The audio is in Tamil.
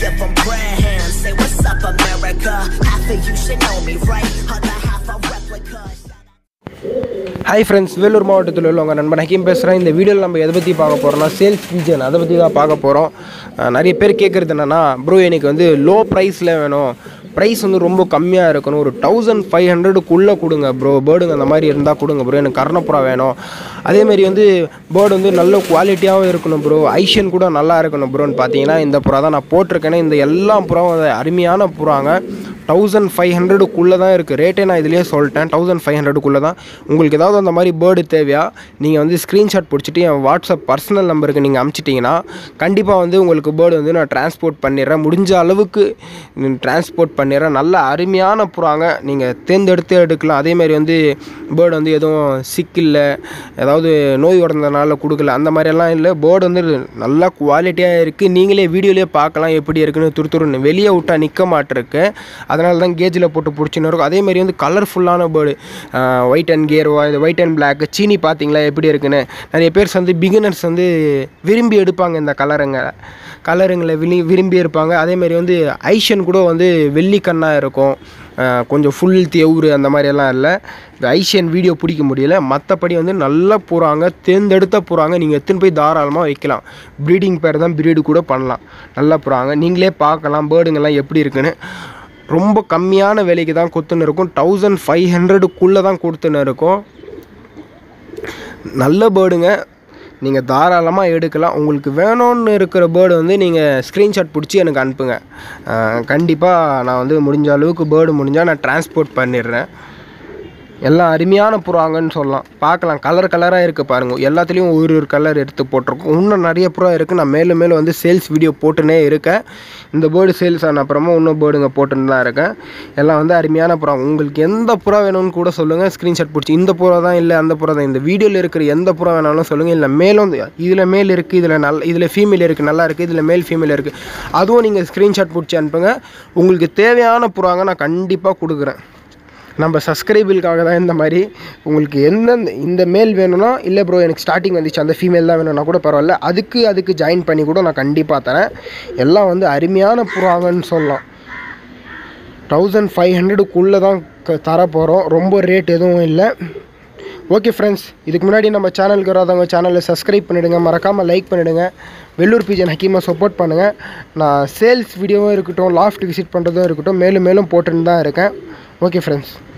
give them prayer hands. Say, What's up, America? Half of you should know me, right? Other half a replica. Hi friends Vellore மாவட்டத்தில் உள்ள உங்கள் நண்பன் ஹக்கீம் பேசுகிறேன் இந்த வீடியோவில் நம்ம எதை பற்றி பார்க்க போகிறோம்னா சேல்ஸ் ரீஜன் அதை பற்றி தான் பார்க்க போகிறோம் நிறைய பேர் கேட்குறது என்னென்னா ப்ரோ எனக்கு வந்து லோ ப்ரைஸில் வேணும் ப்ரைஸ் வந்து ரொம்ப கம்மியாக இருக்கணும் ஒரு தௌசண்ட் ஃபைவ் ஹண்ட்ரடுக்குள்ளே கொடுங்க ப்ரோ பேர்டுங்க அந்த மாதிரி இருந்தால் கொடுங்க ப்ரோ எனக்கு கர்ணப்புறா வேணும் அதேமாரி வந்து பேர்டு வந்து நல்ல குவாலிட்டியாகவும் இருக்கணும் ப்ரோ ஐஷன் கூட நல்லா இருக்கணும் ப்ரோன்னு பார்த்தீங்கன்னா இந்த புறா தான் நான் போட்டிருக்கேனே இந்த எல்லா புறாவும் அது அருமையான புறாங்க தௌசண்ட் ஃபைவ் ஹண்ட்ரடுக்குள்ளே தான் இருக்குது ரேட்டே நான் இதுலேயே சொல்லிட்டேன் தௌசண்ட் ஃபைவ் ஹண்ட்ரடுக்குள்ளே தான் உங்களுக்கு ஏதாவது அந்த மாதிரி பேர்டு தேவையா நீங்கள் வந்து ஸ்க்ரீன்ஷாட் பிடிச்சிட்டு என் வாட்ஸ்அப் பர்சனல் நம்பருக்கு நீங்கள் அமுச்சிட்டிங்கன்னா கண்டிப்பாக வந்து உங்களுக்கு பேர்டு வந்து நான் டிரான்ஸ்போர்ட் பண்ணிடுறேன் முடிஞ்ச அளவுக்கு டிரான்ஸ்போர்ட் பண்ணிடுறேன் நல்ல அருமையான புறாங்க நீங்கள் தேர்ந்தெடுத்து எடுக்கலாம் அதேமாதிரி வந்து பேர்டு வந்து எதுவும் சிக் இல்லை ஏதாவது நோய் உடந்தனால கொடுக்கல அந்த மாதிரியெல்லாம் இல்லை பேர்டு வந்து நல்லா குவாலிட்டியாக இருக்குது நீங்களே வீடியோலேயே பார்க்கலாம் எப்படி இருக்குன்னு துரு துருன்னு வெளியே விட்டா நிற்க மாட்டிருக்கு அதனால தான் கேஜில் போட்டு பிடிச்சின்னு இருக்கும் அதேமாதிரி வந்து கலர்ஃபுல்லான பேர்டு ஒயிட் அண்ட் கியர் இது ஒயிட் அண்ட் பிளாக் சீனி பார்த்தீங்களா எப்படி இருக்குன்னு நிறைய பேர் வந்து பிகினர்ஸ் வந்து விரும்பி எடுப்பாங்க இந்த கலருங்க கலருங்களை விரும்பி விரும்பி இருப்பாங்க அதேமாதிரி வந்து ஐஷன் கூட வந்து வெள்ளி கண்ணாக இருக்கும் அஹ் கொஞ்சம் ஃபுல் தெவுரு அந்த மாதிரியெல்லாம் இல்லை இந்த ஐஷியன் வீடியோ பிடிக்க முடியல மற்றபடி வந்து நல்லா போகிறாங்க தேர்ந்தெடுத்த போகிறாங்க நீங்கள் எத்தனை போய் தாராளமாக வைக்கலாம் ப்ரீடிங் பேர் தான் ப்ரீடு கூட பண்ணலாம் நல்லா போகிறாங்க நீங்களே பார்க்கலாம் பேர்டுங்கெல்லாம் எப்படி இருக்குன்னு ரொம்ப கம்மியான விலைக்கு தான் கொடுத்துன்னு இருக்கும் தௌசண்ட் ஃபைவ் ஹண்ட்ரடுக்குள்ளே தான் கொடுத்துன்னு இருக்கும் நல்ல பேர்டுங்க நீங்கள் தாராளமாக எடுக்கலாம் உங்களுக்கு வேணும்னு இருக்கிற பேர்டு வந்து நீங்கள் ஸ்க்ரீன்ஷாட் பிடிச்சி எனக்கு அனுப்புங்க கண்டிப்பாக நான் வந்து முடிஞ்ச அளவுக்கு பேர்டு முடிஞ்சால் நான் டிரான்ஸ்போர்ட் பண்ணிடுறேன் எல்லாம் அருமையான புறாங்கன்னு சொல்லலாம் பார்க்கலாம் கலர் கலராக இருக்குது பாருங்கள் எல்லாத்துலேயும் ஒரு ஒரு கலர் எடுத்து போட்டிருக்கோம் இன்னும் நிறைய புறா இருக்குது நான் மேலும் மேலும் வந்து சேல்ஸ் வீடியோ போட்டுனே இருக்கேன் இந்த பேர்டு சேல்ஸ் ஆன அப்புறமா இன்னும் பேர்டுங்க போட்டுன்னு தான் இருக்கேன் எல்லாம் வந்து அருமையான புறா உங்களுக்கு எந்த புறா வேணும்னு கூட சொல்லுங்கள் ஸ்க்ரீன்ஷாட் பிடிச்சி இந்த புறா தான் இல்லை அந்த புறா தான் இந்த வீடியோவில் இருக்கிற எந்த புறா வேணாலும் சொல்லுங்கள் இல்லை மேலும் இதில் மேல் இருக்குது இதில் நல்ல இதில் ஃபீமேல் இருக்குது நல்லா இருக்குது இதில் மேல் ஃபீமேல் இருக்குது அதுவும் நீங்கள் ஸ்க்ரீன்ஷாட் பிடிச்சி அனுப்புங்க உங்களுக்கு தேவையான புறாங்க நான் கண்டிப்பாக கொடுக்குறேன் நம்ம சப்ஸ்கிரைபிளுக்காக தான் இந்த மாதிரி உங்களுக்கு எந்தெந்த இந்த மேல் வேணும்னா இல்லை ப்ரோ எனக்கு ஸ்டார்டிங் வந்துச்சு அந்த ஃபீமேல் தான் வேணும்னா கூட பரவாயில்ல அதுக்கு அதுக்கு ஜாயின் பண்ணி கூட நான் கண்டிப்பாக தரேன் எல்லாம் வந்து அருமையான புறாங்கன்னு சொல்லலாம் தௌசண்ட் ஃபைவ் ஹண்ட்ரடுக்குள்ளே தான் க தர போகிறோம் ரொம்ப ரேட் எதுவும் இல்லை ஓகே ஃப்ரெண்ட்ஸ் இதுக்கு முன்னாடி நம்ம சேனலுக்கு வராதவங்க சேனலை சப்ஸ்கிரைப் பண்ணிவிடுங்க மறக்காமல் லைக் பண்ணிவிடுங்க வெள்ளூர் பிஜன் ஹக்கீமை சப்போர்ட் பண்ணுங்கள் நான் சேல்ஸ் வீடியோவும் இருக்கட்டும் லாஃப்ட் விசிட் பண்ணுறதும் இருக்கட்டும் மேலும் மேலும் போட்டுன்னு தான் இருக்கேன் ஓகே ஃப்ரெண்ட்ஸ்